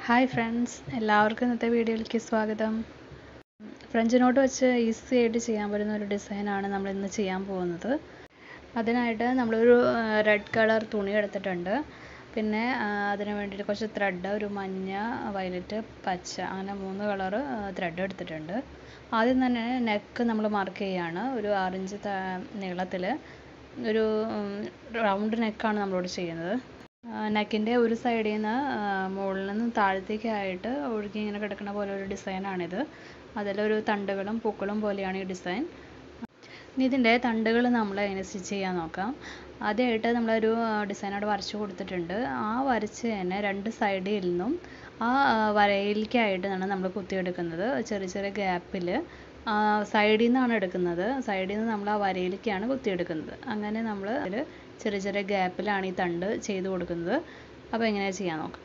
hi friends എല്ലാവർക്കും ഇന്നത്തെ വീഡിയോയിലേക്ക് സ്വാഗതം ഫ്രഞ്ച് നോട്ട് വെച്ച് ഈസി ആയിട്ട് ചെയ്യാൻ പറ്റുന്ന ഒരു ഡിസൈനാണ് നമ്മൾ ഇന്ന് ചെയ്യാൻ പോകുന്നത് അതിനായിട്ട് നമ്മളൊരു റെഡ് കളർ തുണി എടുത്തിട്ടുണ്ട് പിന്നെ അതിന് വേണ്ടിയിട്ട് കുറച്ച് ത്രെഡ് ഒരു മഞ്ഞ വയലറ്റ് പച്ച അങ്ങനെ മൂന്ന് കളറ് ത്രെഡ് എടുത്തിട്ടുണ്ട് ആദ്യം തന്നെ നെക്ക് നമ്മൾ മാർക്ക് ചെയ്യുകയാണ് ഒരു ആറിഞ്ച് നീളത്തിൽ ഒരു റൗണ്ട് നെക്കാണ് നമ്മളോട് ചെയ്യുന്നത് നെക്കിൻ്റെ ഒരു സൈഡിൽ നിന്ന് മുകളിൽ നിന്ന് താഴത്തേക്കായിട്ട് ഒഴുകി ഇങ്ങനെ കിടക്കുന്ന പോലെ ഒരു ഡിസൈനാണിത് അതിലൊരു തണ്ടുകളും പൂക്കളും പോലെയാണ് ഈ ഡിസൈൻ ഇനി ഇതിൻ്റെ തണ്ടുകൾ നമ്മൾ എങ്ങനെ സ്റ്റിച്ച് ചെയ്യാൻ നോക്കാം ആദ്യമായിട്ട് നമ്മളൊരു ഡിസൈൻ അവിടെ വരച്ചു കൊടുത്തിട്ടുണ്ട് ആ വരച്ച് തന്നെ രണ്ട് സൈഡിൽ നിന്നും ആ വരയിലേക്കായിട്ടാണ് നമ്മൾ കുത്തിയെടുക്കുന്നത് ചെറിയ ചെറിയ ഗ്യാപ്പിൽ സൈഡിൽ നിന്നാണ് എടുക്കുന്നത് സൈഡിൽ നിന്ന് നമ്മൾ ആ വരയിലേക്കാണ് കുത്തിയെടുക്കുന്നത് അങ്ങനെ നമ്മൾ അതിൽ ചെറിയ ചെറിയ ഗ്യാപ്പിലാണ് ഈ തണ്ട് ചെയ്ത് കൊടുക്കുന്നത് അപ്പോൾ എങ്ങനെയാണ് ചെയ്യാൻ നോക്കാം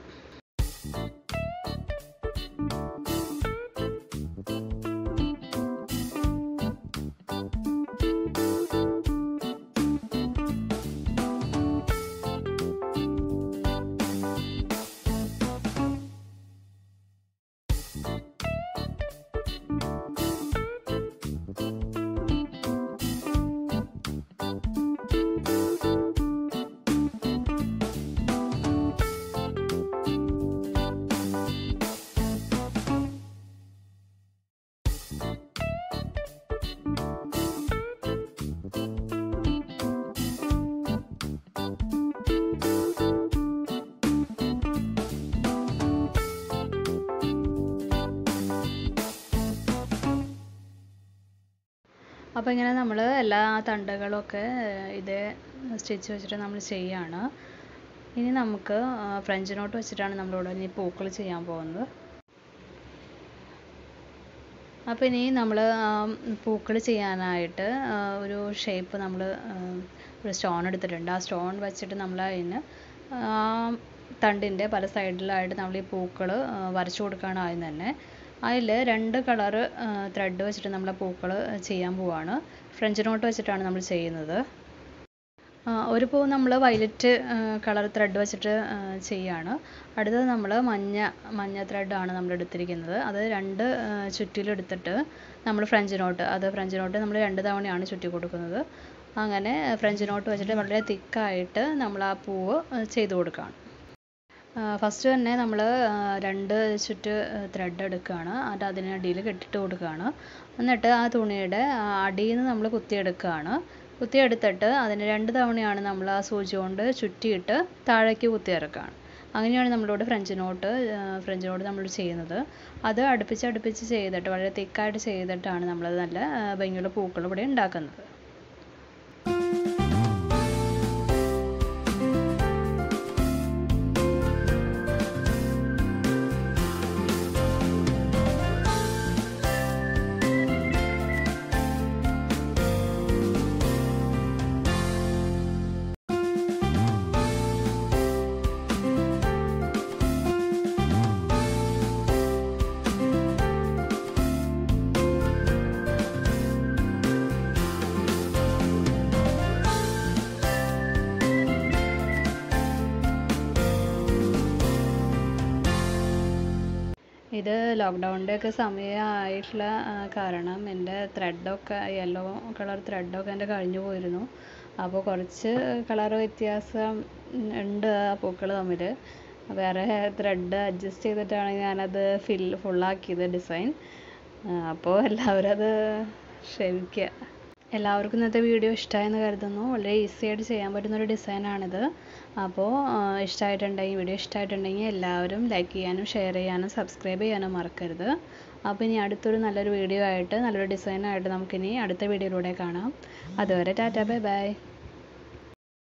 അപ്പോൾ ഇങ്ങനെ നമ്മൾ എല്ലാ തണ്ടുകളൊക്കെ ഇതേ സ്റ്റിച്ച് വെച്ചിട്ട് നമ്മൾ ചെയ്യാണ് ഇനി നമുക്ക് ഫ്രഞ്ച് നോട്ട് വെച്ചിട്ടാണ് നമ്മളിവിടെ ഇനി പൂക്കൾ ചെയ്യാൻ പോകുന്നത് അപ്പോൾ ഇനി നമ്മൾ പൂക്കൾ ചെയ്യാനായിട്ട് ഒരു ഷേപ്പ് നമ്മൾ ഒരു സ്റ്റോൺ എടുത്തിട്ടുണ്ട് ആ സ്റ്റോൺ വെച്ചിട്ട് നമ്മൾ അതിന് തണ്ടിൻ്റെ പല സൈഡിലായിട്ട് നമ്മൾ ഈ പൂക്കൾ വരച്ചു കൊടുക്കുകയാണ് ആദ്യം തന്നെ അതിൽ രണ്ട് കളറ് ത്രെഡ് വെച്ചിട്ട് നമ്മൾ പൂക്കൾ ചെയ്യാൻ പോവാണ് ഫ്രഞ്ച് നോട്ട് വെച്ചിട്ടാണ് നമ്മൾ ചെയ്യുന്നത് ഒരു പൂ നമ്മൾ വയലറ്റ് കളർ ത്രെഡ് വെച്ചിട്ട് ചെയ്യാണ് അടുത്തത് നമ്മൾ മഞ്ഞ മഞ്ഞ ത്രെഡാണ് നമ്മൾ എടുത്തിരിക്കുന്നത് അത് രണ്ട് ചുറ്റിലെടുത്തിട്ട് നമ്മൾ ഫ്രഞ്ച് നോട്ട് അത് ഫ്രഞ്ച് നോട്ട് നമ്മൾ രണ്ട് തവണയാണ് ചുറ്റി കൊടുക്കുന്നത് അങ്ങനെ ഫ്രഞ്ച് നോട്ട് വെച്ചിട്ട് വളരെ തിക്കായിട്ട് നമ്മൾ ആ പൂവ് ചെയ്ത് കൊടുക്കുകയാണ് ഫസ്റ്റ് തന്നെ നമ്മൾ രണ്ട് ചുറ്റ് ത്രെഡ് എടുക്കുകയാണ് എന്നിട്ട് അതിനടിയിൽ കെട്ടിട്ട് കൊടുക്കുകയാണ് എന്നിട്ട് ആ തുണിയുടെ അടിയിൽ നിന്ന് നമ്മൾ കുത്തിയെടുക്കുകയാണ് കുത്തിയെടുത്തിട്ട് അതിന് രണ്ട് തവണയാണ് നമ്മൾ ആ സൂചി കൊണ്ട് ചുറ്റിയിട്ട് താഴേക്ക് കുത്തിയിറക്കുകയാണ് അങ്ങനെയാണ് നമ്മളിവിടെ ഫ്രഞ്ച് നോട്ട് ഫ്രഞ്ച് നോട്ട് നമ്മൾ ചെയ്യുന്നത് അത് അടുപ്പിച്ച് അടുപ്പിച്ച് ചെയ്തിട്ട് വളരെ തിക്കായിട്ട് ചെയ്തിട്ടാണ് നമ്മൾ നല്ല ഭംഗിയുള്ള പൂക്കൾ ഇവിടെ ഉണ്ടാക്കുന്നത് ഇത് ലോക്ക്ഡൗണിൻ്റെ ഒക്കെ സമയമായിട്ടുള്ള കാരണം എൻ്റെ ത്രെഡൊക്കെ യെല്ലോ കളർ ത്രെഡൊക്കെ എൻ്റെ കഴിഞ്ഞു പോയിരുന്നു അപ്പോൾ കുറച്ച് കളർ വ്യത്യാസം ഉണ്ട് ആ പൂക്കൾ തമ്മിൽ വേറെ ത്രെഡ് അഡ്ജസ്റ്റ് ചെയ്തിട്ടാണ് ഞാനത് ഫിൽ ഫുള്ളാക്കിയത് ഡിസൈൻ അപ്പോൾ എല്ലാവരും അത് ക്ഷമിക്കുക എല്ലാവർക്കും ഇന്നത്തെ വീഡിയോ ഇഷ്ടമായെന്ന് കരുതുന്നു വളരെ ഈസി ആയിട്ട് ചെയ്യാൻ പറ്റുന്ന ഒരു ഡിസൈനാണിത് അപ്പോൾ ഇഷ്ടമായിട്ടുണ്ടെങ്കിൽ വീഡിയോ ഇഷ്ടമായിട്ടുണ്ടെങ്കിൽ എല്ലാവരും ലൈക്ക് ചെയ്യാനും ഷെയർ ചെയ്യാനും സബ്സ്ക്രൈബ് ചെയ്യാനും മറക്കരുത് അപ്പോൾ ഇനി അടുത്തൊരു നല്ലൊരു വീഡിയോ ആയിട്ട് നല്ലൊരു ഡിസൈനായിട്ട് നമുക്കിനി അടുത്ത വീഡിയോയിലൂടെ കാണാം അതുവരെ ടാറ്റ ബൈ ബൈ